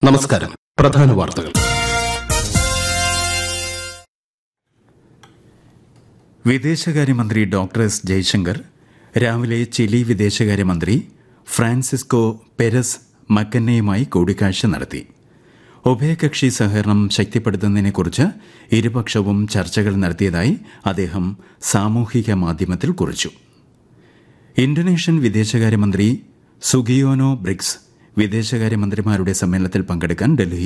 നമസ്കാരം പ്രധാന വാർത്തകൾ വിദേശകാര്യമന്ത്രി ഡോക്ടർ എസ് ജയശങ്കർ രാവിലെ ചിലി വിദേശകാര്യമന്ത്രി ഫ്രാൻസിസ്കോ പെരസ് മക്കന്നയുമായി കൂടിക്കാഴ്ച നടത്തി ഉഭയകക്ഷി സഹകരണം ശക്തിപ്പെടുത്തുന്നതിനെക്കുറിച്ച് ഇരുപക്ഷവും ചർച്ചകൾ നടത്തിയതായി അദ്ദേഹം സാമൂഹിക മാധ്യമത്തിൽ കുറിച്ചു ഇന്തോനേഷ്യൻ വിദേശകാര്യമന്ത്രി സുഗിയോനോ ബ്രിക്സ് വിദേശകാര്യമന്ത്രിമാരുടെ സമ്മേളനത്തിൽ പങ്കെടുക്കാൻ ഡൽഹി